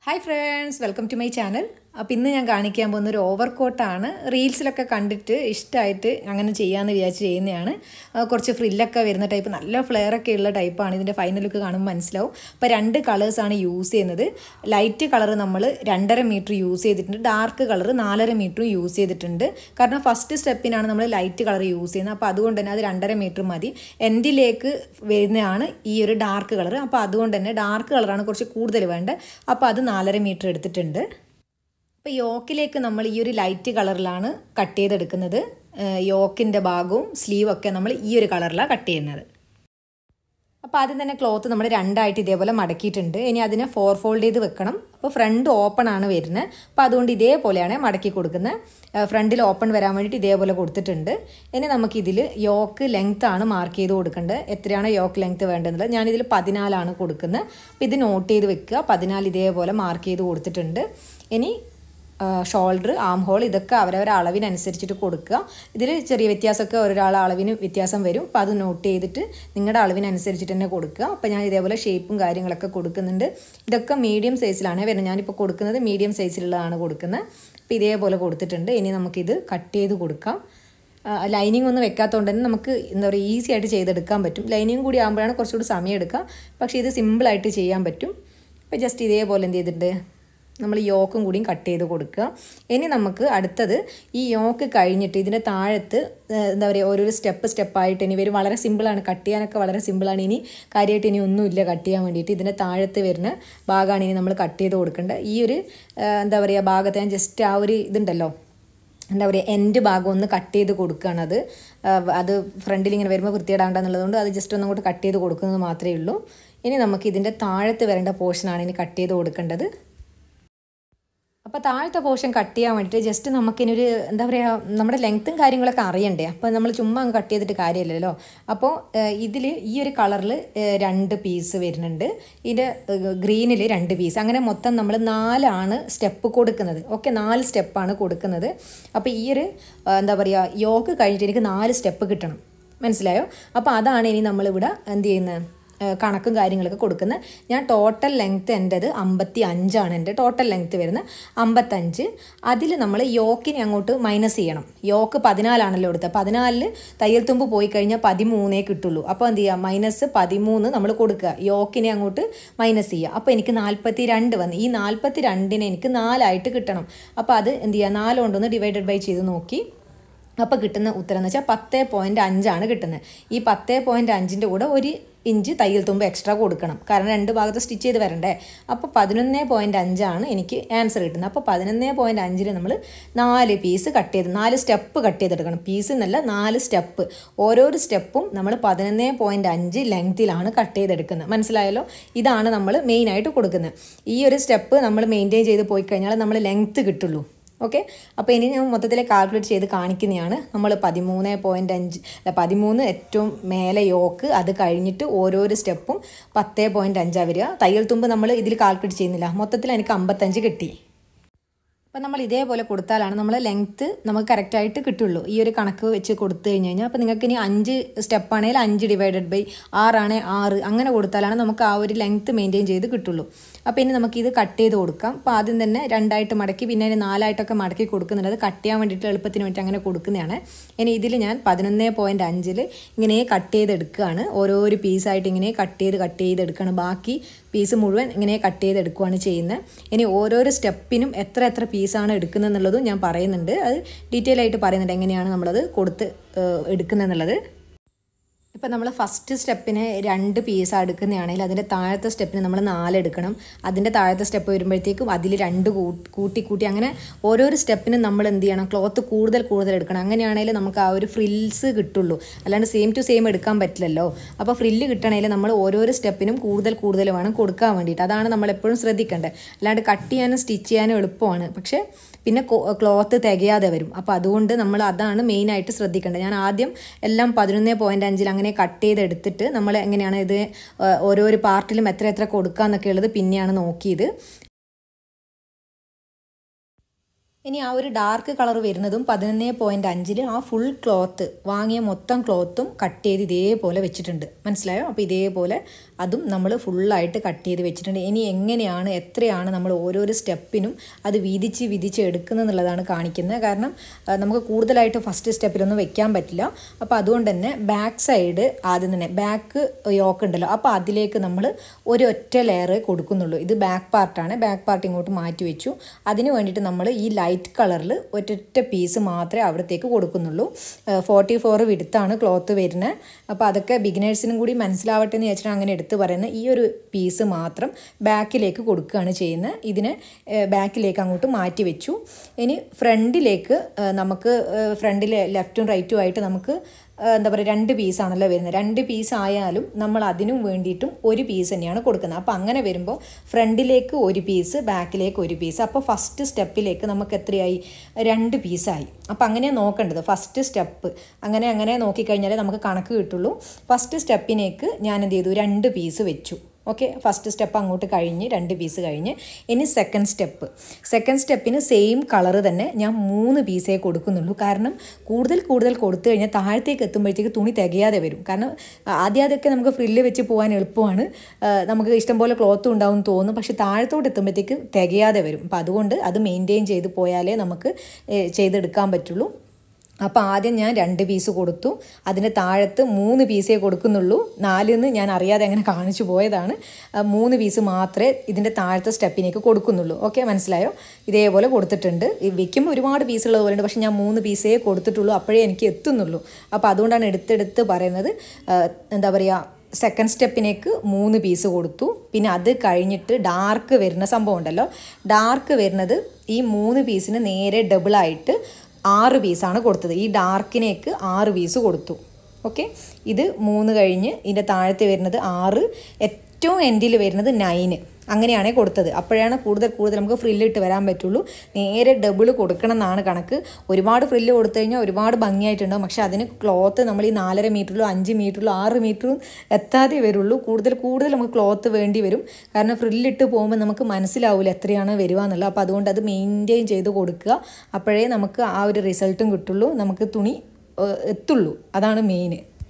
hi friends welcome to my channel അപ്പോൾ ഇന്ന് ഞാൻ കാണിക്കാൻ പോകുന്ന ഒരു ഓവർ കോട്ടാണ് റീൽസിലൊക്കെ കണ്ടിട്ട് ഇഷ്ടമായിട്ട് അങ്ങനെ ചെയ്യാമെന്ന് വിചാരിച്ച് ചെയ്യുന്നതാണ് ആ, കുറച്ച് ഫ്രില്ലൊക്കെ വരുന്ന ടൈപ്പ് നല്ല ഫ്ലെയറൊക്കെ ഉള്ള ടൈപ്പാണ് ഇതിൻ്റെ ഫൈനൽ ലുക്ക് കാണുമ്പോൾ മനസ്സിലാവും അപ്പോൾ രണ്ട് കളേഴ്സാണ് യൂസ് ചെയ്യുന്നത് ലൈറ്റ് കളർ നമ്മൾ രണ്ടര മീറ്റർ യൂസ് ചെയ്തിട്ടുണ്ട് ഡാർക്ക് കളർ നാലര മീറ്ററും യൂസ് ചെയ്തിട്ടുണ്ട് കാരണം ഫസ്റ്റ് സ്റ്റെപ്പിനാണ് നമ്മൾ ലൈറ്റ് കളർ യൂസ് ചെയ്യുന്നത് അപ്പോൾ അതുകൊണ്ട് തന്നെ അത് രണ്ടര മീറ്റർ മതി എൻഡിലേക്ക് വരുന്നതാണ് ഈ ഒരു ഡാർക്ക് കളർ അപ്പോൾ അതുകൊണ്ട് തന്നെ ഡാർക്ക് കളറാണ് കുറച്ച് കൂടുതൽ വേണ്ടത് അപ്പോൾ അത് നാലര മീറ്റർ എടുത്തിട്ടുണ്ട് അപ്പോൾ യോക്കിലേക്ക് നമ്മൾ ഈ ഒരു ലൈറ്റ് കളറിലാണ് കട്ട് ചെയ്തെടുക്കുന്നത് യോക്കിൻ്റെ ഭാഗവും സ്ലീവൊക്കെ നമ്മൾ ഈ ഒരു കളറിലാണ് കട്ട് ചെയ്യുന്നത് അപ്പോൾ ആദ്യം തന്നെ ക്ലോത്ത് നമ്മൾ രണ്ടായിട്ട് ഇതേപോലെ മടക്കിയിട്ടുണ്ട് ഇനി അതിനെ ഫോർ ഫോൾഡ് ചെയ്ത് വെക്കണം അപ്പോൾ ഫ്രണ്ട് ഓപ്പൺ ആണ് വരുന്നത് അപ്പോൾ അതുകൊണ്ട് ഇതേപോലെയാണ് മടക്കി കൊടുക്കുന്നത് ഫ്രണ്ടിൽ ഓപ്പൺ വരാൻ വേണ്ടിയിട്ട് ഇതേപോലെ കൊടുത്തിട്ടുണ്ട് ഇനി നമുക്കിതിൽ യോക്ക് ലെങ്ത് ആണ് മാർക്ക് ചെയ്ത് കൊടുക്കേണ്ടത് എത്രയാണ് യോക്ക് ലെങ്ത് വേണ്ടത് ഞാനിതിൽ പതിനാലാണ് കൊടുക്കുന്നത് അപ്പോൾ ഇത് നോട്ട് ചെയ്ത് വെക്കുക പതിനാല് ഇതേപോലെ മാർക്ക് ചെയ്ത് കൊടുത്തിട്ടുണ്ട് ഇനി ഷോൾഡർ ആം ഹോൾ ഇതൊക്കെ അവരവരെ അളവിനനുസരിച്ചിട്ട് കൊടുക്കുക ഇതിൽ ചെറിയ വ്യത്യാസമൊക്കെ ഒരാളെ അളവിന് വ്യത്യാസം വരും അപ്പോൾ അത് നോട്ട് ചെയ്തിട്ട് നിങ്ങളുടെ അളവിനനുസരിച്ചിട്ട് തന്നെ കൊടുക്കുക അപ്പോൾ ഞാൻ ഇതേപോലെ ഷേപ്പും കാര്യങ്ങളൊക്കെ കൊടുക്കുന്നുണ്ട് ഇതൊക്കെ മീഡിയം സൈസിലാണ് വരുന്നത് ഞാനിപ്പോൾ കൊടുക്കുന്നത് മീഡിയം സൈസിലുള്ളതാണ് കൊടുക്കുന്നത് അപ്പോൾ ഇതേപോലെ കൊടുത്തിട്ടുണ്ട് ഇനി നമുക്കിത് കട്ട് ചെയ്ത് കൊടുക്കാം ലൈനിങ് ഒന്നും വെക്കാത്തതുകൊണ്ട് തന്നെ നമുക്ക് എന്താ പറയുക ഈസി ആയിട്ട് ചെയ്തെടുക്കാൻ പറ്റും ലൈനിങ് കൂടി ആകുമ്പോഴാണ് കുറച്ചുകൂടി സമയം എടുക്കുക പക്ഷേ ഇത് സിമ്പിളായിട്ട് ചെയ്യാൻ പറ്റും അപ്പോൾ ജസ്റ്റ് ഇതേപോലെ എന്ത് ചെയ്തിട്ടുണ്ട് നമ്മൾ യോക്കും കൂടിയും കട്ട് ചെയ്ത് കൊടുക്കുക ഇനി നമുക്ക് അടുത്തത് ഈ യോക്ക് കഴിഞ്ഞിട്ട് ഇതിൻ്റെ താഴത്ത് ഏഹ്, എന്താ പറയുക ഓരോരോ സ്റ്റെപ്പ് സ്റ്റെപ്പായിട്ട് ഇനി വരും വളരെ സിമ്പിളാണ് കട്ട് ചെയ്യാനൊക്കെ വളരെ സിമ്പിളാണ് ഇനി കാര്യമായിട്ട് ഇനി ഒന്നുമില്ല കട്ട് ചെയ്യാൻ വേണ്ടിയിട്ട് ഇതിൻ്റെ താഴത്ത് വരുന്ന ഭാഗമാണ് ഇനി നമ്മൾ കട്ട് ചെയ്ത് കൊടുക്കേണ്ടത് ഈ ഒരു ഏഹ്, എന്താ പറയുക ഭാഗത്ത് ഞാൻ ജസ്റ്റ് ആ ഒരു ഇതുണ്ടല്ലോ എന്താ പറയുക എൻഡ് ഭാഗം ഒന്ന് കട്ട് ചെയ്ത് കൊടുക്കുകയാണ് അത് ആഹ് അത് ഫ്രണ്ടിൽ ഇങ്ങനെ വരുമ്പോൾ വൃത്തിയിടാണ്ടെന്നുള്ളതുകൊണ്ട് അത് ജസ്റ്റ് ഒന്ന് അങ്ങോട്ട് കട്ട് ചെയ്ത് കൊടുക്കുന്നത് മാത്രമേ ഉള്ളൂ ഇനി നമുക്ക് ഇതിൻ്റെ താഴത്ത് വരേണ്ട പോർഷനാണ് ഇനി കട്ട് ചെയ്ത് കൊടുക്കേണ്ടത് അപ്പോൾ താഴത്തെ പോർഷൻ കട്ട് ചെയ്യാൻ വേണ്ടിയിട്ട് ജസ്റ്റ് നമുക്കിനൊരു എന്താ പറയുക നമ്മുടെ ലെങ്ത്തും കാര്യങ്ങളൊക്കെ അറിയണ്ടേ അപ്പോൾ നമ്മൾ ചുമ്മാ അങ്ങ് കട്ട് ചെയ്തിട്ട് കാര്യമില്ലല്ലോ അപ്പോൾ ഇതിൽ ഈ ഒരു കളറിൽ രണ്ട് പീസ് വരുന്നുണ്ട് ഇതിൻ്റെ ഗ്രീനിൽ രണ്ട് പീസ് അങ്ങനെ മൊത്തം നമ്മൾ നാലാണ് സ്റ്റെപ്പ് കൊടുക്കുന്നത് ഓക്കെ നാല് സ്റ്റെപ്പാണ് കൊടുക്കുന്നത് അപ്പോൾ ഈ ഒരു ആ, എന്താ പറയുക യോക്ക് കഴിഞ്ഞിട്ട് എനിക്ക് നാല് സ്റ്റെപ്പ് കിട്ടണം മനസ്സിലായോ അപ്പോൾ അതാണ് ഇനി നമ്മളിവിടെ എന്ത് ചെയ്യുന്നത് ഏഹ് കണക്കും കാര്യങ്ങളൊക്കെ കൊടുക്കുന്നത് ഞാൻ ടോട്ടൽ ലെങ്ത്ത് എൻ്റെത് അമ്പത്തി അഞ്ചാണ് എൻ്റെ ടോട്ടൽ ലെങ്ത്ത് വരുന്നത് അമ്പത്തഞ്ച് അതിൽ നമ്മൾ യോക്കിനെ അങ്ങോട്ട് മൈനസ് ചെയ്യണം യോക്ക് പതിനാലാണല്ലോ എടുത്തത് പതിനാലിൽ തയ്യൽ തുമ്പ് പോയി കഴിഞ്ഞാൽ പതിമൂന്നേ കിട്ടുള്ളൂ അപ്പോൾ എന്ത് ചെയ്യുക മൈനസ് പതിമൂന്ന് നമ്മൾ കൊടുക്കുക യോക്കിനെ അങ്ങോട്ട് മൈനസ് ചെയ്യുക അപ്പോൾ എനിക്ക് നാൽപ്പത്തി രണ്ട് വന്ന് ഈ നാൽപ്പത്തി രണ്ടിനെ എനിക്ക് നാലായിട്ട് കിട്ടണം അപ്പോൾ അത് എന്ത് ചെയ്യുക നാല് കൊണ്ടൊന്ന് ഡിവൈഡഡ് ബൈ ചെയ്ത് നോക്കി അപ്പോൾ കിട്ടുന്ന ഉത്തരം എന്ന് വെച്ചാൽ പത്ത് പോയിൻറ്റ് അഞ്ചാണ് കിട്ടുന്നത് ഈ പത്ത് പോയിൻറ്റ് അഞ്ചിൻ്റെ കൂടെ ഒരു ഇഞ്ച് തയ്യൽ തുമ്പ് എക്സ്ട്രാ കൊടുക്കണം കാരണം രണ്ട് ഭാഗത്ത് സ്റ്റിച്ച് ചെയ്ത് വരണ്ടേ അപ്പോൾ പതിനൊന്ന് പോയിൻറ്റ് അഞ്ചാണ് എനിക്ക് ആൻസർ കിട്ടുന്നത് അപ്പോൾ പതിനൊന്ന് പോയിൻറ്റ് അഞ്ചിന് നമ്മൾ നാല് പീസ് കട്ട് ചെയ്ത് നാല് സ്റ്റെപ്പ് കട്ട് ചെയ്തെടുക്കണം പീസ് എന്നല്ല നാല് സ്റ്റെപ്പ് ഓരോരോ സ്റ്റെപ്പും നമ്മൾ പതിനൊന്ന് പോയിൻറ്റ് അഞ്ച് ലെങ്തിലാണ് കട്ട് ചെയ്തെടുക്കുന്നത് മനസ്സിലായല്ലോ ഇതാണ് നമ്മൾ മെയിനായിട്ട് കൊടുക്കുന്നത് ഈ ഒരു സ്റ്റെപ്പ് നമ്മൾ മെയിൻറ്റെയിൻ ചെയ്ത് പോയി കഴിഞ്ഞാൽ നമ്മൾ ലെങ്ത്ത് കിട്ടുള്ളൂ ഓക്കെ അപ്പോൾ ഇനി ഞാൻ മൊത്തത്തിൽ കാൽക്കുലേറ്റ് ചെയ്ത് കാണിക്കുന്നതാണ് നമ്മൾ പതിമൂന്ന് പോയിൻ്റ് അഞ്ച് അല്ല പതിമൂന്ന് ഏറ്റവും മേലെ യോക്ക് അത് കഴിഞ്ഞിട്ട് ഓരോരോ സ്റ്റെപ്പും പത്ത് പോയിൻ്റ് അഞ്ചാണ് വരിക തയ്യൽ തുമ്പ് നമ്മൾ ഇതിൽ കാൽക്കുലേറ്റ് ചെയ്യുന്നില്ല മൊത്തത്തിൽ എനിക്ക് അമ്പത്തഞ്ച് കിട്ടി അപ്പം നമ്മൾ ഇതേപോലെ കൊടുത്താലാണ് നമ്മൾ ലെങ്ത്ത് നമുക്ക് കറക്റ്റായിട്ട് കിട്ടുള്ളൂ ഈ ഒരു കണക്ക് വെച്ച് കൊടുത്തു കഴിഞ്ഞ് കഴിഞ്ഞാൽ അപ്പോൾ നിങ്ങൾക്ക് ഇനി അഞ്ച് സ്റ്റെപ്പാണെങ്കിൽ അഞ്ച് ഡിവൈഡഡ് ബൈ ആറാണേ ആറ് അങ്ങനെ കൊടുത്താലാണ് നമുക്ക് ആ ഒരു ലെങ്ത്ത് മെയിൻറ്റെയിൻ ചെയ്ത് കിട്ടുള്ളൂ അപ്പോൾ ഇനി നമുക്കിത് കട്ട് ചെയ്ത് കൊടുക്കാം അപ്പോൾ ആദ്യം തന്നെ രണ്ടായിട്ട് മടക്കി പിന്നെ അതിന് നാലായിട്ടൊക്കെ മടക്കി കൊടുക്കുന്നുണ്ട് അത് കട്ട് ചെയ്യാൻ വേണ്ടിയിട്ട് എളുപ്പത്തിന് വേണ്ടി അങ്ങനെ കൊടുക്കുന്നതാണ് ഇനി ഇതിൽ ഞാൻ പതിനൊന്ന് പോയിൻറ്റ് അഞ്ചിൽ ഇങ്ങനെ കട്ട് ചെയ്തെടുക്കുകയാണ് ഓരോരോ പീസായിട്ട് ഇങ്ങനെ കട്ട് ചെയ്ത് കട്ട് ചെയ്തെടുക്കുകയാണ് ബാക്കി പീസ് മുഴുവൻ ഇങ്ങനെ കട്ട് ചെയ്തെടുക്കുകയാണ് ചെയ്യുന്നത് ഇനി ഓരോരോ സ്റ്റെപ്പിനും എത്ര എത്ര പീസാണ് എടുക്കുന്നത് എന്നുള്ളതും ഞാൻ പറയുന്നുണ്ട് അത് ഡീറ്റെയിൽ ആയിട്ട് പറയുന്നുണ്ട് എങ്ങനെയാണ് നമ്മളത് കൊടുത്ത് എടുക്കുന്നത് എന്നുള്ളത് ഇപ്പം നമ്മൾ ഫസ്റ്റ് സ്റ്റെപ്പിന് രണ്ട് പീസ് എടുക്കുന്നതാണെങ്കിൽ അതിൻ്റെ താഴത്തെ സ്റ്റെപ്പിന് നമ്മൾ നാല് എടുക്കണം അതിൻ്റെ താഴത്തെ സ്റ്റെപ്പ് വരുമ്പോഴത്തേക്കും അതിൽ രണ്ട് കൂ- കൂട്ടി കൂട്ടി അങ്ങനെ ഓരോരോ സ്റ്റെപ്പിനും നമ്മൾ എന്ത് ചെയ്യണം ക്ലോത്ത് കൂടുതൽ കൂടുതൽ എടുക്കണം അങ്ങനെയാണെങ്കിൽ നമുക്ക് ആ ഒരു ഫ്രിൽസ് കിട്ടുള്ളൂ അല്ലാണ്ട് സെയിം ടു സെയിം എടുക്കാൻ പറ്റില്ലല്ലോ അപ്പോൾ ഫ്രില്ല് കിട്ടണമെങ്കിൽ നമ്മൾ ഓരോരോ സ്റ്റെപ്പിനും കൂടുതൽ കൂടുതൽ വേണം കൊടുക്കാൻ വേണ്ടിയിട്ട് അതാണ് നമ്മൾ എപ്പോഴും ശ്രദ്ധിക്കേണ്ടത് അല്ലാണ്ട് കട്ട് ചെയ്യാനും സ്റ്റിച്ച് ചെയ്യാനും എളുപ്പമാണ് പക്ഷേ പിന്നെ ക്ലോത്ത് തികയാതെ വരും അപ്പോൾ അതുകൊണ്ട് നമ്മൾ അതാണ് മെയിനായിട്ട് ശ്രദ്ധിക്കേണ്ടത് ഞാൻ ആദ്യം എല്ലാം പതിനൊന്ന് പോയിൻറ്റ് അഞ്ചിൽ അങ്ങനെ കട്ട് ചെയ്തെടുത്തിട്ട് നമ്മൾ എങ്ങനെയാണ് ഇത് ഏഹ്, ഓരോരോ പാർട്ടിലും എത്ര എത്ര കൊടുക്കുക എന്നൊക്കെ ഉള്ളത് പിന്നെയാണ് നോക്കിയത് ഇനി ആ ഒരു ഡാർക്ക് കളർ വരുന്നതും പതിനൊന്ന് പോയിൻറ്റ് അഞ്ചിൽ ആ ഫുൾ ക്ലോത്ത് വാങ്ങിയ മൊത്തം ക്ലോത്തും കട്ട് ചെയ്ത് ഇതേപോലെ വെച്ചിട്ടുണ്ട് മനസ്സിലായോ അപ്പോൾ ഇതേപോലെ അതും നമ്മൾ ഫുള്ളായിട്ട് കട്ട് ചെയ്ത് വെച്ചിട്ടുണ്ട് ഇനി എങ്ങനെയാണ് എത്രയാണ് നമ്മൾ ഓരോരോ സ്റ്റെപ്പിനും അത് വിധിച്ച് വിധിച്ച് എടുക്കുന്നതെന്നുള്ളതാണ് കാണിക്കുന്നത് കാരണം ആ, നമുക്ക് കൂടുതലായിട്ട് ഫസ്റ്റ് സ്റ്റെപ്പിലൊന്നും വെക്കാൻ പറ്റില്ല അപ്പോൾ അതുകൊണ്ട് തന്നെ ബാക്ക് സൈഡ് ആദ്യം തന്നെ ബാക്ക് യോക്ക് ഉണ്ടല്ലോ അപ്പോൾ അതിലേക്ക് നമ്മൾ ഒരു ഒറ്റ ലെയർ കൊടുക്കുന്നുള്ളൂ ഇത് ബാക്ക് പാർട്ടാണ് ബാക്ക് പാർട്ട് ഇങ്ങോട്ട് മാറ്റി വെച്ചു അതിന് വേണ്ടിയിട്ട് നമ്മൾ ഈ ലൈറ്റ് കളറിൽ ഒറ്റൊറ്റ പീസ് മാത്രമേ അവിടത്തേക്ക് കൊടുക്കുന്നുള്ളൂ ഫോർട്ടി ഫോർ വിടുത്താണ് ക്ലോത്ത് വരുന്നത് അപ്പോൾ അതൊക്കെ ബിഗിനേഴ്സിനും കൂടി മനസ്സിലാവട്ടെ എന്ന് വെച്ചിട്ട് അങ്ങനെ എടുത്ത് പറയുന്നത് ഈ ഒരു പീസ് മാത്രം ബാക്കിലേക്ക് കൊടുക്കുകയാണ് ചെയ്യുന്നത് ഇതിനെ ബാക്കിലേക്ക് അങ്ങോട്ട് മാറ്റി വെച്ചു ഇനി ഫ്രണ്ടിലേക്ക് നമുക്ക് ഫ്രണ്ടിൽ ലെഫ്റ്റും റൈറ്റും ആയിട്ട് നമുക്ക് ആ, എന്താ പറയുക രണ്ട് പീസാണല്ലോ വരുന്നത് രണ്ട് പീസ് ആയാലും നമ്മൾ അതിനും വേണ്ടിയിട്ടും ഒരു പീസ് തന്നെയാണ് കൊടുക്കുന്നത് അപ്പോൾ അങ്ങനെ വരുമ്പോൾ ഫ്രണ്ടിലേക്ക് ഒരു പീസ് ബാക്കിലേക്ക് ഒരു പീസ് അപ്പോൾ ഫസ്റ്റ് സ്റ്റെപ്പിലേക്ക് നമുക്ക് എത്രയായി രണ്ട് പീസായി അപ്പോൾ അങ്ങനെ നോക്കേണ്ടത് ഫസ്റ്റ് സ്റ്റെപ്പ് അങ്ങനെ അങ്ങനെ നോക്കിക്കഴിഞ്ഞാലേ നമുക്ക് കണക്ക് കിട്ടുള്ളൂ ഫസ്റ്റ് സ്റ്റെപ്പിനേക്ക് ഞാൻ എന്ത് ചെയ്തു രണ്ട് പീസ് വെച്ചു ഓക്കെ ഫസ്റ്റ് സ്റ്റെപ്പ് അങ്ങോട്ട് കഴിഞ്ഞ് രണ്ട് പീസ് കഴിഞ്ഞ് ഇനി സെക്കൻഡ് സ്റ്റെപ്പ് സെക്കൻഡ് സ്റ്റെപ്പിന് സെയിം കളറ് തന്നെ ഞാൻ മൂന്ന് പീസേ കൊടുക്കുന്നുള്ളൂ കാരണം കൂടുതൽ കൂടുതൽ കൊടുത്തു കഴിഞ്ഞാൽ താഴത്തേക്ക് എത്തുമ്പോഴത്തേക്ക് തുണി തികയാതെ വരും കാരണം ആദ്യം ആദ്യമൊക്കെ നമുക്ക് ഫ്രില്ല് വെച്ച് പോകാൻ എളുപ്പമാണ് ആ, നമുക്ക് ഇഷ്ടംപോലെ ക്ലോത്തും ഉണ്ടാവും എന്ന് തോന്നും പക്ഷെ താഴത്തോട്ട് എത്തുമ്പോഴത്തേക്ക് തികയാതെ വരും അപ്പോൾ അതുകൊണ്ട് അത് മെയിൻറ്റെയിൻ ചെയ്ത് പോയാലേ നമുക്ക് ഏ, ചെയ്തെടുക്കാൻ പറ്റുള്ളൂ അപ്പോൾ ആദ്യം ഞാൻ രണ്ട് പീസ് കൊടുത്തു അതിന് താഴത്ത് മൂന്ന് പീസേ കൊടുക്കുന്നുള്ളൂ നാലിന്ന് ഞാൻ അറിയാതെ അങ്ങനെ കാണിച്ചു പോയതാണ് ആ, മൂന്ന് പീസ് മാത്രമേ ഇതിൻ്റെ താഴത്തെ സ്റ്റെപ്പിനേക്ക് കൊടുക്കുന്നുള്ളൂ ഓക്കെ മനസ്സിലായോ ഇതേപോലെ കൊടുത്തിട്ടുണ്ട് ഈ വെക്കുമ്പോൾ ഒരുപാട് പീസുള്ളത് പോലെ ഉണ്ട് പക്ഷേ ഞാൻ മൂന്ന് പീസേ കൊടുത്തിട്ടുള്ളൂ അപ്പോഴേ എനിക്ക് എത്തുന്നുള്ളൂ അപ്പോൾ അതുകൊണ്ടാണ് എടുത്തെടുത്ത് പറയുന്നത് ആ, എന്താ പറയുക സെക്കൻഡ് സ്റ്റെപ്പിനേക്ക് മൂന്ന് പീസ് കൊടുത്തു പിന്നെ അത് കഴിഞ്ഞിട്ട് ഡാർക്ക് വരുന്ന സംഭവം ഉണ്ടല്ലോ ഡാർക്ക് വരുന്നത് ഈ മൂന്ന് പീസിന് നേരെ ഡബിളായിട്ട് ആറ് പീസാണ് കൊടുത്തത് ഈ ഡാർക്കിനേക്ക് ആറ് പീസ് കൊടുത്തു ഓക്കെ ഇത് മൂന്ന് കഴിഞ്ഞ് ഇതിൻ്റെ താഴത്ത് വരുന്നത് ആറ് ഏറ്റവും എൻഡിൽ വരുന്നത് നൈന് അങ്ങനെയാണ് കൊടുത്തത് അപ്പോഴാണ് കൂടുതൽ കൂടുതൽ നമുക്ക് ഫ്രില്ല് ഇട്ട് വരാൻ പറ്റുള്ളൂ നേരെ ഡബിൾ കൊടുക്കണം എന്നാണ് കണക്ക് ഒരുപാട് ഫ്രില്ല് കൊടുത്തു കഴിഞ്ഞാൽ ഒരുപാട് ഭംഗിയായിട്ടുണ്ടാവും പക്ഷെ അതിന് ക്ലോത്ത് നമ്മൾ ഈ നാലര മീറ്ററിലോ അഞ്ച് മീറ്ററിലോ ആറ് മീറ്ററും എത്താതെ വരുള്ളൂ കൂടുതൽ കൂടുതൽ നമുക്ക് ക്ലോത്ത് വേണ്ടി വരും കാരണം ഫ്രില്ലിട്ട് പോകുമ്പോൾ നമുക്ക് മനസ്സിലാവില്ല എത്രയാണ് വരിക എന്നുള്ളത് അപ്പോൾ അതുകൊണ്ട് അത് മെയിൻറ്റെയിൻ ചെയ്ത് കൊടുക്കുക അപ്പോഴേ നമുക്ക് ആ ഒരു റിസൾട്ടും കിട്ടുള്ളൂ നമുക്ക് തുണി ഏഹ്, എത്തുള്ളൂ അതാണ് മെയിൻ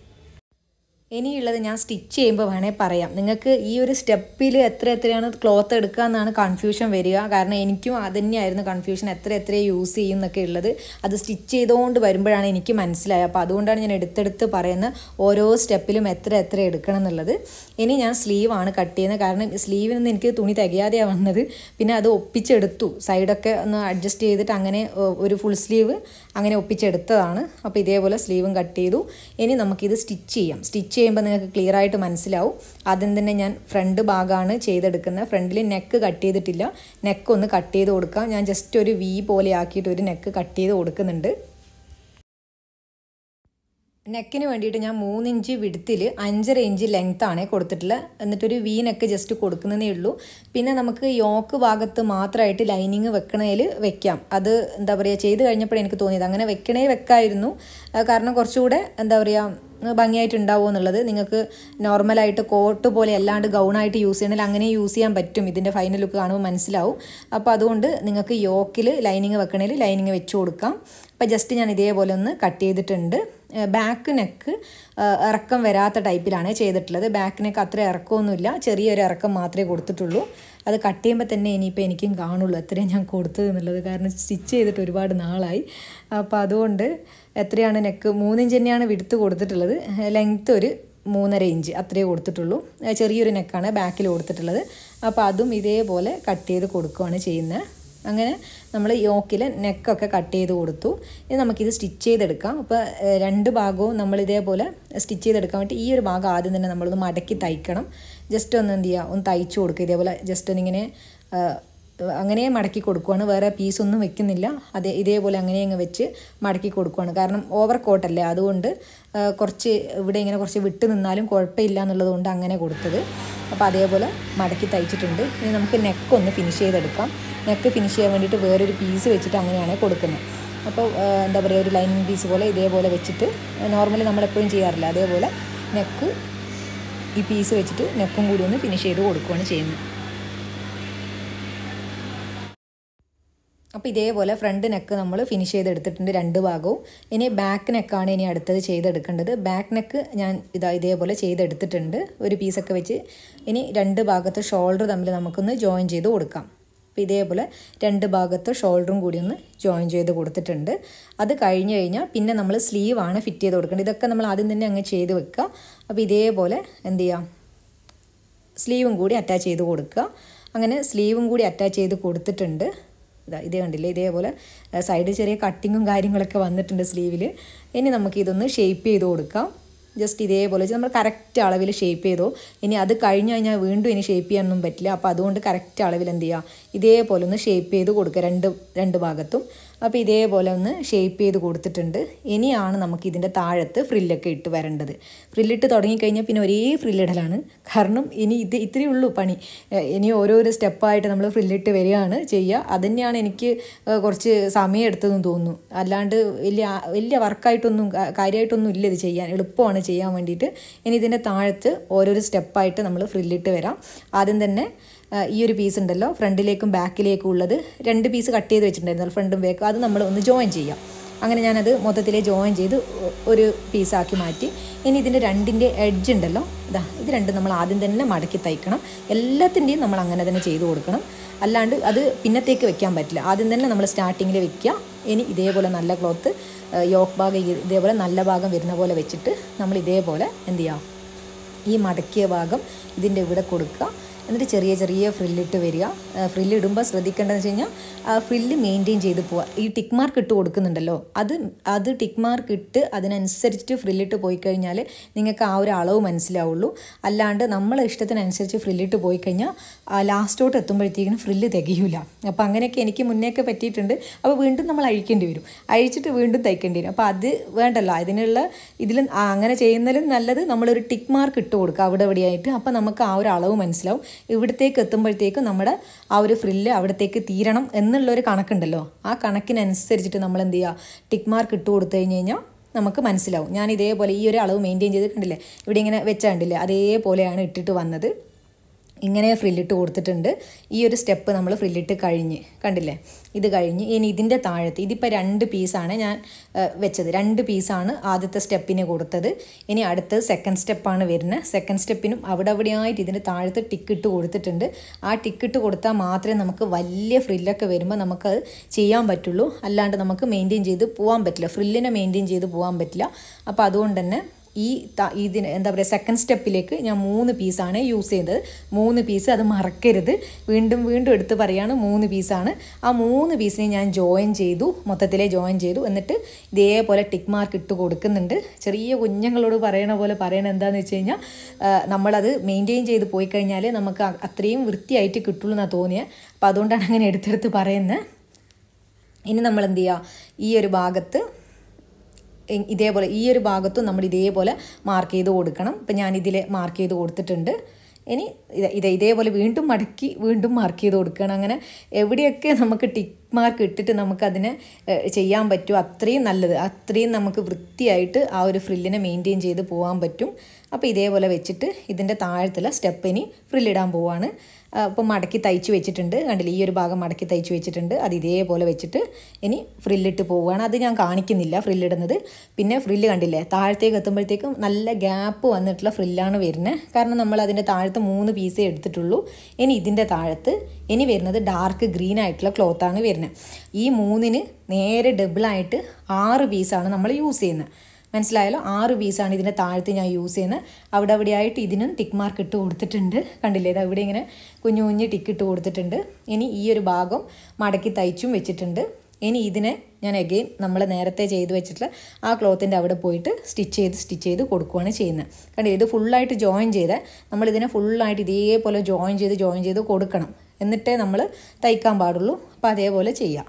ഇനിയുള്ളത് ഞാൻ സ്റ്റിച്ച് ചെയ്യുമ്പോൾ വേണേൽ പറയാം നിങ്ങൾക്ക് ഈ ഒരു സ്റ്റെപ്പിൽ എത്ര എത്രയാണ് ക്ലോത്ത് എടുക്കുക എന്നാണ് കൺഫ്യൂഷൻ വരിക കാരണം എനിക്കും അത് തന്നെയായിരുന്നു കൺഫ്യൂഷൻ എത്ര എത്ര യൂസ് ചെയ്യും എന്നൊക്കെ ഉള്ളത് അത് സ്റ്റിച്ച് ചെയ്തുകൊണ്ട് വരുമ്പോഴാണ് എനിക്ക് മനസ്സിലായത് അപ്പോൾ അതുകൊണ്ടാണ് ഞാൻ എടുത്തെടുത്ത് പറയുന്ന ഓരോ സ്റ്റെപ്പിലും എത്ര എത്ര എടുക്കണം എന്നുള്ളത് ഇനി ഞാൻ സ്ലീവാണ് കട്ട് ചെയ്യുന്നത് കാരണം സ്ലീവിൽ നിന്ന് എനിക്ക് തുണി തികയാതെയാണ് വന്നത് പിന്നെ അത് ഒപ്പിച്ചെടുത്തു സൈഡൊക്കെ ഒന്ന് അഡ്ജസ്റ്റ് ചെയ്തിട്ട് അങ്ങനെ ഏഹ്, ഒരു ഫുൾ സ്ലീവ് അങ്ങനെ ഒപ്പിച്ചെടുത്തതാണ് അപ്പോൾ ഇതേപോലെ സ്ലീവും കട്ട് ചെയ്തു ഇനി നമുക്കിത് സ്റ്റിച്ച് ചെയ്യാം സ്റ്റിച്ച് ചെയ്യുമ്പോൾ നിങ്ങൾക്ക് ക്ലിയർ ആയിട്ട് മനസ്സിലാവും ആദ്യം തന്നെ ഞാൻ ഫ്രണ്ട് ഭാഗമാണ് ചെയ്തെടുക്കുന്നത് ഫ്രണ്ടിൽ നെക്ക് കട്ട് ചെയ്തിട്ടില്ല നെക്ക് ഒന്ന് കട്ട് ചെയ്ത് കൊടുക്കാം ഞാൻ ജസ്റ്റ് ഒരു വി പോലെ ആക്കിയിട്ട് ഒരു നെക്ക് കട്ട് ചെയ്ത് കൊടുക്കുന്നുണ്ട് നെക്കിന് വേണ്ടിയിട്ട് ഞാൻ മൂന്ന് ഇഞ്ച് വിടുത്തിൽ അഞ്ചര ഇഞ്ച് ലെങ്ത്താണ് കൊടുത്തിട്ടുള്ളത് എന്നിട്ടൊരു വി നെക്ക് ജസ്റ്റ് കൊടുക്കുന്നതേ ഉള്ളൂ പിന്നെ നമുക്ക് യോക്ക് ഭാഗത്ത് മാത്രമായിട്ട് ലൈനിങ് വെക്കണതിൽ വെക്കാം അത് എന്താ പറയുക ചെയ്ത് കഴിഞ്ഞപ്പോൾ എനിക്ക് തോന്നിയത് അങ്ങനെ വെക്കണേ വെക്കായിരുന്നു ആ, കാരണം കുറച്ചുകൂടെ എന്താ പറയുക ഭംഗിയായിട്ടുണ്ടാവുമോ എന്നുള്ളത് നിങ്ങൾക്ക് നോർമലായിട്ട് കോട്ട് പോലെ അല്ലാണ്ട് ഗൗണായിട്ട് യൂസ് ചെയ്യണമെങ്കിൽ അങ്ങനെ യൂസ് ചെയ്യാൻ പറ്റും ഇതിൻ്റെ ഫൈനൽ ലുക്ക് കാണുമ്പോൾ മനസ്സിലാവും അപ്പോൾ അതുകൊണ്ട് നിങ്ങൾക്ക് യോക്കിൽ ലൈനിങ് വെക്കണേൽ ലൈനിങ് വെച്ച് കൊടുക്കാം അപ്പോൾ ജസ്റ്റ് ഞാൻ ഇതേപോലെ ഒന്ന് കട്ട് ചെയ്തിട്ടുണ്ട് ബാക്ക് നെക്ക് ഇറക്കം വരാത്ത ടൈപ്പിലാണ് ചെയ്തിട്ടുള്ളത് ബാക്ക് നെക്ക് അത്ര ഇറക്കമൊന്നുമില്ല ചെറിയൊരു ഇറക്കം മാത്രമേ കൊടുത്തിട്ടുള്ളൂ അത് കട്ട് ചെയ്യുമ്പോൾ തന്നെ ഇനിയിപ്പോൾ എനിക്കും കാണുള്ളൂ എത്രയാണ് ഞാൻ കൊടുത്തത് എന്നുള്ളത് കാരണം സ്റ്റിച്ച് ചെയ്തിട്ട് ഒരുപാട് നാളായി അപ്പോൾ അതുകൊണ്ട് എത്രയാണ് നെക്ക് മൂന്നിഞ്ച് തന്നെയാണ് വിടുത്ത് കൊടുത്തിട്ടുള്ളത് ലെങ്ത്ത് ഒരു മൂന്നര ഇഞ്ച് അത്രയേ കൊടുത്തിട്ടുള്ളൂ ഏഹ് ചെറിയൊരു നെക്കാണ് ബാക്കിൽ കൊടുത്തിട്ടുള്ളത് അപ്പോൾ അതും ഇതേപോലെ കട്ട് ചെയ്ത് കൊടുക്കുകയാണ് ചെയ്യുന്നത് അങ്ങനെ നമ്മൾ യോക്കിൽ നെക്കൊക്കെ കട്ട് ചെയ്ത് കൊടുത്തു ഇനി നമുക്കിത് സ്റ്റിച്ച് ചെയ്തെടുക്കാം അപ്പോൾ ഏഹ്, രണ്ട് ഭാഗവും നമ്മൾ ഇതേപോലെ സ്റ്റിച്ച് ചെയ്തെടുക്കാൻ വേണ്ടി ഈ ഒരു ഭാഗം ആദ്യം തന്നെ നമ്മളൊന്ന് മടക്കി തയ്ക്കണം ജസ്റ്റ് ഒന്ന് എന്ത് ചെയ്യുക ഒന്ന് തയ്ച്ചു കൊടുക്കുക ഇതേപോലെ ജസ്റ്റ് ഒന്നിങ്ങനെ ഏഹ്, അങ്ങനെ മടക്കി കൊടുക്കുവാണ് വേറെ പീസൊന്നും വെക്കുന്നില്ല അതേ ഇതേപോലെ അങ്ങനെ അങ്ങ് വെച്ച് മടക്കി കൊടുക്കുവാണ് കാരണം ഓവർ കോട്ടല്ലേ അതുകൊണ്ട് ആ, കുറച്ച് ഇവിടെ ഇങ്ങനെ കുറച്ച് വിട്ട് നിന്നാലും കുഴപ്പമില്ല എന്നുള്ളത് കൊണ്ട് അങ്ങനെ കൊടുത്തത് അപ്പോൾ അതേപോലെ മടക്കി തയ്ച്ചിട്ടുണ്ട് ഇനി നമുക്ക് നെക്ക് ഒന്ന് ഫിനിഷ് ചെയ്തെടുക്കാം നെക്ക് ഫിനിഷ് ചെയ്യാൻ വേണ്ടിയിട്ട് വേറൊരു പീസ് വെച്ചിട്ട് അങ്ങനെയാണ് കൊടുക്കുന്നത് അപ്പോൾ ആ, എന്താ പറയുക ഒരു ലൈനിങ് പീസ് പോലെ ഇതേപോലെ വെച്ചിട്ട് നോർമലി നമ്മളെപ്പോഴും ചെയ്യാറില്ല അതേപോലെ നെക്ക് ഈ പീസ് വെച്ചിട്ട് നെക്കും കൂടി ഒന്ന് ഫിനിഷ് ചെയ്ത് കൊടുക്കുകയാണ് ചെയ്യുന്നത് അപ്പോൾ ഇതേപോലെ ഫ്രണ്ട് നെക്ക് നമ്മൾ ഫിനിഷ് ചെയ്തെടുത്തിട്ടുണ്ട് രണ്ട് ഭാഗവും ഇനി ബാക്ക് നെക്കാണ് ഇനി അടുത്തത് ചെയ്തെടുക്കേണ്ടത് ബാക്ക് നെക്ക് ഞാൻ ഇതാ ഇതേപോലെ ചെയ്തെടുത്തിട്ടുണ്ട് ഒരു പീസൊക്കെ വെച്ച് ഇനി രണ്ട് ഭാഗത്ത് ഷോൾഡർ തമ്മിൽ നമുക്കൊന്ന് ജോയിൻ ചെയ്ത് കൊടുക്കാം അപ്പോൾ ഇതേപോലെ രണ്ട് ഭാഗത്ത് ഷോൾഡറും കൂടി ഒന്ന് ജോയിൻ ചെയ്ത് കൊടുത്തിട്ടുണ്ട് അത് കഴിഞ്ഞ് കഴിഞ്ഞാൽ പിന്നെ നമ്മൾ സ്ലീവാണ് ഫിറ്റ് ചെയ്ത് കൊടുക്കേണ്ടത് ഇതൊക്കെ നമ്മൾ ആദ്യം തന്നെ അങ്ങ് ചെയ്ത് വെക്കുക അപ്പോൾ ഇതേപോലെ എന്ത് ചെയ്യാം സ്ലീവും കൂടി അറ്റാച്ച് ചെയ്ത് കൊടുക്കുക അങ്ങനെ സ്ലീവും കൂടി അറ്റാച്ച് ചെയ്ത് കൊടുത്തിട്ടുണ്ട് ഇതാ ഇതേ കണ്ടില്ലേ ഇതേപോലെ സൈഡ് ചെറിയ കട്ടിങ്ങും കാര്യങ്ങളൊക്കെ വന്നിട്ടുണ്ട് സ്ലീവിൽ ഇനി നമുക്ക് ഇതൊന്ന് ഷേപ്പ് ചെയ്ത് കൊടുക്കാം ജസ്റ്റ് ഇതേപോലെ നമ്മൾ കറക്റ്റ് അളവിൽ ഷേപ്പ് ചെയ്തോ ഇനി അത് കഴിഞ്ഞ് കഴിഞ്ഞാൽ വീണ്ടും ഇനി ഷേപ്പ് ചെയ്യാനൊന്നും പറ്റില്ല അപ്പോൾ അതുകൊണ്ട് കറക്റ്റ് അളവിൽ എന്ത് ചെയ്യുക ഇതേപോലെ ഒന്ന് ഷേപ്പ് ചെയ്ത് കൊടുക്കുക രണ്ട് രണ്ട് ഭാഗത്തും അപ്പോൾ ഇതേപോലെ ഒന്ന് ഷേപ്പ് ചെയ്ത് കൊടുത്തിട്ടുണ്ട് ഇനിയാണ് നമുക്ക് ഇതിൻ്റെ താഴത്ത് ഫ്രില്ലൊക്കെ ഇട്ട് വരേണ്ടത് ഫ്രില്ലിട്ട് തുടങ്ങിക്കഴിഞ്ഞാൽ പിന്നെ ഒരേ ഫ്രില്ലിടലാണ് കാരണം ഇനി ഇത് ഇത്രയേ ഉള്ളൂ പണി ഇനി ഓരോരോ സ്റ്റെപ്പായിട്ട് നമ്മൾ ഫ്രില്ലിട്ട് വരികയാണ് ചെയ്യുക അതുതന്നെയാണ് എനിക്ക് കുറച്ച് സമയം എടുത്തതെന്ന് തോന്നുന്നു അല്ലാണ്ട് വലിയ വലിയ വർക്കായിട്ടൊന്നും കാര്യമായിട്ടൊന്നും ഇല്ല ഇത് ചെയ്യാൻ എളുപ്പമാണ് ചെയ്യാൻ വേണ്ടിയിട്ട് ഇനി ഇതിൻ്റെ താഴത്ത് ഓരോരോ സ്റ്റെപ്പായിട്ട് നമ്മൾ ഫ്രില്ലിട്ട് വരാം ആദ്യം തന്നെ ഈ ഒരു പീസ് ഉണ്ടല്ലോ ഫ്രണ്ടിലേക്കും ബാക്കിലേക്കും ഉള്ളത് രണ്ട് പീസ് കട്ട് ചെയ്ത് വെച്ചിട്ടുണ്ടായിരുന്നു ഫ്രണ്ടും ബാക്കും അത് നമ്മൾ ഒന്ന് ജോയിൻ ചെയ്യാം അങ്ങനെ ഞാനത് മൊത്തത്തിൽ ജോയിൻ ചെയ്ത് ഒരു പീസാക്കി മാറ്റി ഇനി ഇതിൻ്റെ രണ്ടിൻ്റെ എഡ്ജ് ഉണ്ടല്ലോ ഇതാ ഇത് രണ്ടും നമ്മൾ ആദ്യം തന്നെ മടക്കി തയ്ക്കണം എല്ലാത്തിൻ്റെയും നമ്മൾ അങ്ങനെ തന്നെ ചെയ്ത് കൊടുക്കണം അല്ലാണ്ട് അത് പിന്നത്തേക്ക് വെക്കാൻ പറ്റില്ല ആദ്യം തന്നെ നമ്മൾ സ്റ്റാർട്ടിങ്ങിൽ വെക്കുക ഇനി ഇതേപോലെ നല്ല ക്ലോത്ത് യോക്ക് ഭാഗം ഇതേപോലെ നല്ല ഭാഗം വരുന്ന പോലെ വെച്ചിട്ട് നമ്മൾ ഇതേപോലെ എന്ത് ചെയ്യുക ഈ മടക്കിയ ഭാഗം ഇതിൻ്റെ ഇവിടെ കൊടുക്കുക എന്നിട്ട് ചെറിയ ചെറിയ ഫ്രില്ലിട്ട് വരിക ഫ്രില്ല് ഇടുമ്പോൾ ശ്രദ്ധിക്കേണ്ടതെന്ന് വെച്ച് കഴിഞ്ഞാൽ ഫ്രില്ല് മെയിൻറ്റെയിൻ ചെയ്ത് പോവുക ഈ ടിക്ക് മാർക്ക് ഇട്ട് കൊടുക്കുന്നുണ്ടല്ലോ അത് അത് ടിക്ക് മാർക്ക് ഇട്ട് അതിനനുസരിച്ചിട്ട് ഫ്രില്ലിട്ട് പോയി കഴിഞ്ഞാൽ നിങ്ങൾക്ക് ആ ഒരു അളവ് മനസ്സിലാവുള്ളൂ അല്ലാണ്ട് നമ്മളെ ഇഷ്ടത്തിനനുസരിച്ച് ഫ്രില്ലിട്ട് പോയി കഴിഞ്ഞാൽ ലാസ്റ്റോട്ട് എത്തുമ്പോഴത്തേക്കിനും ഫ്രില്ല് തികയില്ല അപ്പോൾ അങ്ങനെയൊക്കെ എനിക്ക് മുന്നേയൊക്കെ പറ്റിയിട്ടുണ്ട് അപ്പോൾ വീണ്ടും നമ്മൾ അഴിക്കേണ്ടി വരും അഴിച്ചിട്ട് വീണ്ടും തയ്ക്കേണ്ടി വരും അപ്പോൾ അത് വേണ്ടല്ലോ അതിനുള്ള ഇതിൽ അങ്ങനെ ചെയ്യുന്നതിലും നല്ലത് നമ്മളൊരു ടിക്ക് മാർക്ക് ഇട്ട് കൊടുക്കുക അവിടെ എവിടെയായിട്ട് അപ്പോൾ നമുക്ക് ആ ഒരു അളവ് മനസ്സിലാവും ഇവിടത്തേക്ക് എത്തുമ്പോഴത്തേക്കും നമ്മുടെ ആ ഒരു ഫ്രില്ല് അവിടത്തേക്ക് തീരണം എന്നുള്ളൊരു കണക്കുണ്ടല്ലോ ആ കണക്കിനനുസരിച്ചിട്ട് നമ്മൾ എന്ത് ചെയ്യുക ടിക്ക് മാർക്ക് ഇട്ട് കൊടുത്തു കഴിഞ്ഞ് കഴിഞ്ഞാൽ നമുക്ക് മനസ്സിലാവും ഞാൻ ഇതേപോലെ ഈ ഒരു അളവ് മെയിൻറ്റെയിൻ ചെയ്ത് കണ്ടില്ലേ ഇവിടെ ഇങ്ങനെ വെച്ചാൽ കണ്ടില്ലേ അതേപോലെയാണ് ഇട്ടിട്ട് വന്നത് ഇങ്ങനെ ഫ്രില്ലിട്ട് കൊടുത്തിട്ടുണ്ട് ഈ ഒരു സ്റ്റെപ്പ് നമ്മൾ ഫ്രില്ലിട്ട് കഴിഞ്ഞ് കണ്ടില്ലേ ഇത് കഴിഞ്ഞ് ഇനി ഇതിൻ്റെ താഴത്ത് ഇതിപ്പോൾ രണ്ട് പീസാണ് ഞാൻ വെച്ചത് രണ്ട് പീസാണ് ആദ്യത്തെ സ്റ്റെപ്പിന് കൊടുത്തത് ഇനി അടുത്തത് സെക്കൻഡ് സ്റ്റെപ്പാണ് വരുന്നത് സെക്കൻഡ് സ്റ്റെപ്പിനും അവിടെ അവിടെയായിട്ട് ഇതിൻ്റെ താഴത്ത് ടിക്കിട്ട് കൊടുത്തിട്ടുണ്ട് ആ ടിക്കിട്ട് കൊടുത്താൽ മാത്രമേ നമുക്ക് വലിയ ഫ്രില്ലൊക്കെ വരുമ്പോൾ നമുക്കത് ചെയ്യാൻ പറ്റുള്ളൂ അല്ലാണ്ട് നമുക്ക് മെയിൻറ്റെയിൻ ചെയ്ത് പോകാൻ പറ്റില്ല ഫ്രില്ലിനെ മെയിൻറ്റെയിൻ ചെയ്ത് പോകാൻ പറ്റില്ല അപ്പോൾ അതുകൊണ്ട് തന്നെ ഈ ഇതിന് എന്താ പറയുക സെക്കൻഡ് സ്റ്റെപ്പിലേക്ക് ഞാൻ മൂന്ന് പീസാണ് യൂസ് ചെയ്തത് മൂന്ന് പീസ് അത് മറക്കരുത് വീണ്ടും വീണ്ടും എടുത്ത് പറയാണ് മൂന്ന് പീസാണ് ആ മൂന്ന് പീസിനെ ഞാൻ ജോയിൻ ചെയ്തു മൊത്തത്തിലെ ജോയിൻ ചെയ്തു എന്നിട്ട് ഇതേപോലെ ടിക്ക് മാർക്ക് ഇട്ട് കൊടുക്കുന്നുണ്ട് ചെറിയ കുഞ്ഞുങ്ങളോട് പറയണ പോലെ പറയണത് എന്താണെന്ന് വെച്ച് കഴിഞ്ഞാൽ നമ്മളത് മെയിൻറ്റെയിൻ ചെയ്ത് പോയി കഴിഞ്ഞാൽ നമുക്ക് അത്രയും വൃത്തിയായിട്ട് കിട്ടുള്ളൂ എന്നാണ് തോന്നിയത് അപ്പോൾ അതുകൊണ്ടാണ് അങ്ങനെ എടുത്തെടുത്ത് പറയുന്നത് ഇനി നമ്മൾ എന്ത് ചെയ്യുക ഈ ഒരു ഭാഗത്ത് ഇതേപോലെ ഈ ഒരു ഭാഗത്തും നമ്മൾ ഇതേപോലെ മാർക്ക് ചെയ്ത് കൊടുക്കണം ഇപ്പം ഞാനിതിൽ മാർക്ക് ചെയ്ത് കൊടുത്തിട്ടുണ്ട് ഇനി ഇത് ഇത് ഇതേപോലെ വീണ്ടും മടക്കി വീണ്ടും മാർക്ക് ചെയ്ത് കൊടുക്കണം അങ്ങനെ എവിടെയൊക്കെ നമുക്ക് ടിക്ക് മാർക്ക് ഇട്ടിട്ട് നമുക്കതിനെ ചെയ്യാൻ പറ്റും അത്രയും നല്ലത് അത്രയും നമുക്ക് വൃത്തിയായിട്ട് ആ ഒരു ഫ്രില്ലിനെ മെയിൻറ്റെയിൻ ചെയ്ത് പോകാൻ പറ്റും അപ്പോൾ ഇതേപോലെ വെച്ചിട്ട് ഇതിൻ്റെ താഴത്തുള്ള സ്റ്റെപ്പ് ഇനി ഫ്രില്ലിടാൻ പോവാണ് അപ്പോൾ മടക്കി തയ്ച്ച് വെച്ചിട്ടുണ്ട് കണ്ടില്ല ഈ ഒരു ഭാഗം മടക്കി തയ്ച്ച് വെച്ചിട്ടുണ്ട് അത് ഇതേപോലെ വെച്ചിട്ട് ഇനി ഫ്രില്ലിട്ട് പോവുകയാണ് അത് ഞാൻ കാണിക്കുന്നില്ല ഫ്രില്ലിടുന്നത് പിന്നെ ഫ്രില്ല് കണ്ടില്ലേ താഴത്തേക്ക് എത്തുമ്പോഴത്തേക്കും നല്ല ഗ്യാപ്പ് വന്നിട്ടുള്ള ഫ്രില്ലാണ് വരുന്നത് കാരണം നമ്മൾ അതിൻ്റെ താഴത്ത് മൂന്ന് പീസേ എടുത്തിട്ടുള്ളൂ ഇനി ഇതിൻ്റെ താഴത്ത് ഇനി വരുന്നത് ഡാർക്ക് ഗ്രീൻ ആയിട്ടുള്ള ക്ലോത്താണ് വരുന്നത് ഈ മൂന്നിന് നേരെ ഡബിളായിട്ട് ആറ് പീസാണ് നമ്മൾ യൂസ് ചെയ്യുന്നത് മനസ്സിലായാലോ ആറ് പീസാണ് ഇതിൻ്റെ താഴത്ത് ഞാൻ യൂസ് ചെയ്യുന്നത് അവിടെ അവിടെയായിട്ട് ഇതിനും ടിക്ക് മാർക്ക് ഇട്ട് കൊടുത്തിട്ടുണ്ട് കണ്ടില്ലേ ഇത് അവിടെ ഇങ്ങനെ കുഞ്ഞു കുഞ്ഞ് ടിക്ക് ഇട്ട് കൊടുത്തിട്ടുണ്ട് ഇനി ഈ ഒരു ഭാഗം മടക്കി തയ്ച്ചും വെച്ചിട്ടുണ്ട് ഇനി ഇതിനെ ഞാൻ എഗെയിൻ നമ്മൾ നേരത്തെ ചെയ്ത് വെച്ചിട്ടുള്ള ആ ക്ലോത്തിൻ്റെ അവിടെ പോയിട്ട് സ്റ്റിച്ച് ചെയ്ത് സ്റ്റിച്ച് ചെയ്ത് കൊടുക്കുകയാണ് ചെയ്യുന്നത് കണ്ടില്ലേ ഇത് ഫുള്ളായിട്ട് ജോയിൻ ചെയ്ത് നമ്മളിതിനെ ഫുള്ളായിട്ട് ഇതേപോലെ ജോയിൻ ചെയ്ത് ജോയിൻ ചെയ്ത് കൊടുക്കണം എന്നിട്ടേ നമ്മൾ തയ്ക്കാൻ പാടുള്ളൂ അപ്പോൾ അതേപോലെ ചെയ്യാം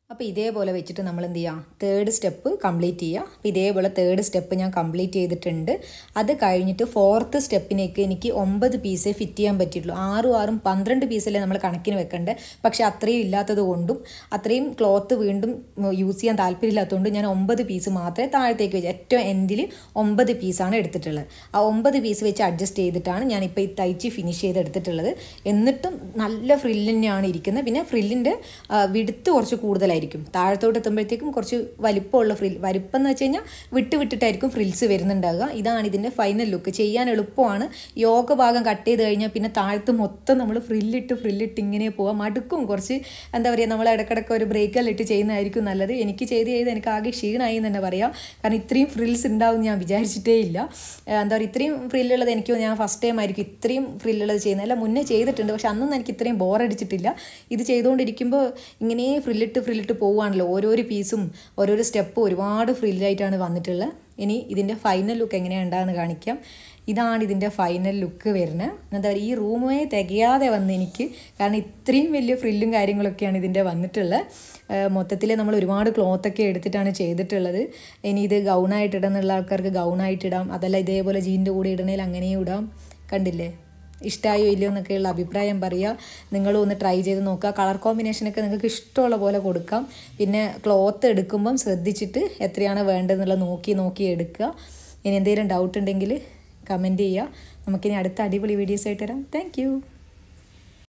അപ്പോൾ ഇതേപോലെ വെച്ചിട്ട് നമ്മൾ എന്ത് ചെയ്യാം തേർഡ് സ്റ്റെപ്പ് കംപ്ലീറ്റ് ചെയ്യുക അപ്പോൾ ഇതേപോലെ തേർഡ് സ്റ്റെപ്പ് ഞാൻ കംപ്ലീറ്റ് ചെയ്തിട്ടുണ്ട് അത് കഴിഞ്ഞിട്ട് ഫോർത്ത് സ്റ്റെപ്പിനേക്ക് എനിക്ക് ഒമ്പത് പീസേ ഫിറ്റ് ചെയ്യാൻ പറ്റിയിട്ടുള്ളൂ ആറും ആറും പന്ത്രണ്ട് പീസല്ലേ നമ്മൾ കണക്കിന് വെക്കണ്ടേ പക്ഷേ അത്രയും ഇല്ലാത്തത് കൊണ്ടും അത്രയും ക്ലോത്ത് വീണ്ടും യൂസ് ചെയ്യാൻ താല്പര്യമില്ലാത്തതുകൊണ്ട് ഞാൻ ഒമ്പത് പീസ് മാത്രമേ താഴത്തേക്ക് വെച്ച് ഏറ്റവും എൻഡിൽ ഒമ്പത് പീസാണ് എടുത്തിട്ടുള്ളത് ആ ഒമ്പത് പീസ് വെച്ച് അഡ്ജസ്റ്റ് ചെയ്തിട്ടാണ് ഞാനിപ്പോൾ ഈ തയ്ച്ച് ഫിനിഷ് ചെയ്ത് എടുത്തിട്ടുള്ളത് എന്നിട്ടും നല്ല ഫ്രില്ല് തന്നെയാണ് ഇരിക്കുന്നത് പിന്നെ ഫ്രില്ലിൻ്റെ വിടുത്ത് കുറച്ച് കൂടുതലായിരിക്കും താഴത്തോട്ട് എത്തുമ്പോഴത്തേക്കും കുറച്ച് വലിപ്പമുള്ള ഫ്രിൽ വലിപ്പം എന്ന് വെച്ച് കഴിഞ്ഞാൽ വിട്ട് വിട്ടിട്ടായിരിക്കും ഫ്രിൽസ് വരുന്നുണ്ടാവുക ഇതാണ് ഇതിൻ്റെ ഫൈനൽ ലുക്ക് ചെയ്യാൻ എളുപ്പമാണ് യോഗ ഭാഗം കട്ട് ചെയ്ത് കഴിഞ്ഞാൽ പിന്നെ താഴത്ത് മൊത്തം നമ്മൾ ഫ്രില്ലിട്ട് ഫ്രില്ലിട്ട് ഇങ്ങനെ പോവാം മടുക്കും കുറച്ച് എന്താ പറയുക നമ്മൾ ഇടക്കിടക്ക് ഒരു ബ്രേക്കെല്ലാം ഇട്ട് ചെയ്യുന്നതായിരിക്കും നല്ലത് എനിക്ക് ചെയ്ത് ചെയ്ത് എനിക്ക് ആകെ ക്ഷീണമായി എന്ന് തന്നെ പറയാം കാരണം ഇത്രയും ഫ്രിൽസ് ഉണ്ടാവും ഞാൻ വിചാരിച്ചിട്ടേ ഇല്ല എന്താ പറയുക ഇത്രയും ഫ്രില്ലുള്ളത് എനിക്ക് ഞാൻ ഫസ്റ്റ് ടൈം ആയിരിക്കും ഇത്രയും ഫ്രില്ലുള്ളത് ചെയ്യുന്നത് അല്ല മുന്നേ ചെയ്തിട്ടുണ്ട് പക്ഷെ അന്നൊന്നും എനിക്ക് ഇത്രയും ബോറടിച്ചിട്ടില്ല ഇത് ചെയ്തുകൊണ്ടിരിക്കുമ്പോൾ ഇങ്ങനെ ഫ്രില്ലിട്ട് ഫ്രില്ലിട്ട് പോവുകയാണല്ലോ ഓരോരോ പീസും ഓരോരോ സ്റ്റെപ്പും ഒരുപാട് ഫ്രില്ലായിട്ടാണ് വന്നിട്ടുള്ളത് ഇനി ഇതിൻ്റെ ഫൈനൽ ലുക്ക് എങ്ങനെയുണ്ടാകുന്ന കാണിക്കാം ഇതാണ് ഇതിൻ്റെ ഫൈനൽ ലുക്ക് വരുന്നത് എന്താ പറയുക ഈ റൂമേ തികയാതെ വന്ന് എനിക്ക് കാരണം ഇത്രയും വലിയ ഫ്രില്ലും കാര്യങ്ങളൊക്കെയാണ് ഇതിൻ്റെ വന്നിട്ടുള്ളത് മൊത്തത്തിൽ നമ്മൾ ഒരുപാട് ക്ലോത്തൊക്കെ എടുത്തിട്ടാണ് ചെയ്തിട്ടുള്ളത് ഇനി ഇത് ഗൗണായിട്ട് ഇടുന്നുള്ള ആൾക്കാർക്ക് ഗൗണായിട്ട് ഇടാം അതല്ല ഇതേപോലെ ജീൻ്റെ കൂടെ ഇടണേൽ അങ്ങനെയും ഇടാം കണ്ടില്ലേ ഇഷ്ടമായോ ഇല്ലയോ എന്നൊക്കെയുള്ള അഭിപ്രായം പറയുക നിങ്ങളും ഒന്ന് ട്രൈ ചെയ്ത് നോക്കുക കളർ കോമ്പിനേഷനൊക്കെ നിങ്ങൾക്ക് ഇഷ്ടമുള്ള പോലെ കൊടുക്കാം പിന്നെ ക്ലോത്ത് എടുക്കുമ്പം ശ്രദ്ധിച്ചിട്ട് എത്രയാണ് വേണ്ടതെന്നുള്ളത് നോക്കി നോക്കി എടുക്കുക ഇനി എന്തെങ്കിലും ഡൗട്ട് ഉണ്ടെങ്കിൽ കമൻറ്റ് ചെയ്യുക നമുക്കിനി അടുത്ത അടിപൊളി വീഡിയോസ് ആയിട്ട് തരാം താങ്ക്